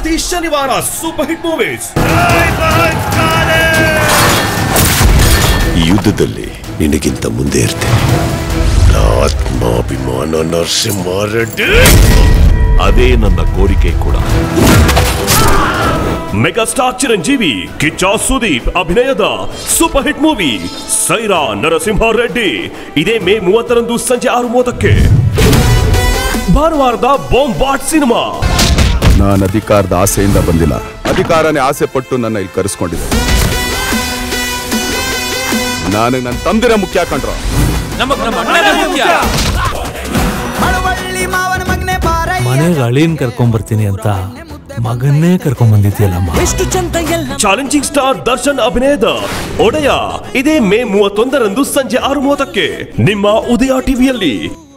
ಪ್ರತಿ ಶನಿವಾರ super hit movies ಈ ಯುದ್ಧದಲ್ಲಿ ನಿನಗಿಂತ ಮುಂದೆ ಇರ್ತೇನೆ ಆತ್ಮಾಭಿಮಾನ ನರಸಿಂಹಾರೆಡ್ಡಿ ಅದೇ ನನ್ನ ಕೋರಿಕೆ ಕೂಡ ಮೆಗಾಸ್ಟಾರ್ ಚಿರಂಜೀವಿ ಕಿಚ್ಚ ಸುದೀಪ್ ಅಭಿನಯದ super hit movie Sye Raa Narasimha Reddy ಇದೇ ಮೇ ಮೂವತ್ತರಂದು ಸಂಜೆ ಆರು ಮೂವತ್ತಕ್ಕೆ ಭಾನುವಾರದ ಬಾಂಬ್ ಬಾಟ್ ಸಿನಿಮಾ ನಾನು ಅಧಿಕಾರದ ಆಸೆಯಿಂದ ಬಂದಿಲ್ಲ ಅಧಿಕಾರನೇ ಆಸೆ ಪಟ್ಟು ನನ್ನ ಇಲ್ಲಿ ಕರೆಸ್ಕೊಂಡಿದೆ ನನಗೆ ನನ್ನ ತಂದಿರ ಮುಖ್ಯ ಕಂಡ್ರು ಮನೆಗೆ ಅಳಿನ್ ಕರ್ಕೊಂಡ್ ಬರ್ತೀನಿ ಅಂತ ಮಗನ್ನೇ ಕರ್ಕೊಂಡ್ ಬಂದಿದ್ಯಲ್ಲಮ್ಮ ಎಷ್ಟು ಚಂದ ಎಲ್ಲ ಚಾಲೆಂಜಿಂಗ್ ಸ್ಟಾರ್ ದರ್ಶನ್ ಅಭಿನಯದ ಒಡೆಯ ಇದೇ ಮೇ ಮೂವತ್ತೊಂದರಂದು ಸಂಜೆ ಆರು ಮೂವತ್ತಕ್ಕೆ ನಿಮ್ಮ ಉದಯ ಟಿವಿಯಲ್ಲಿ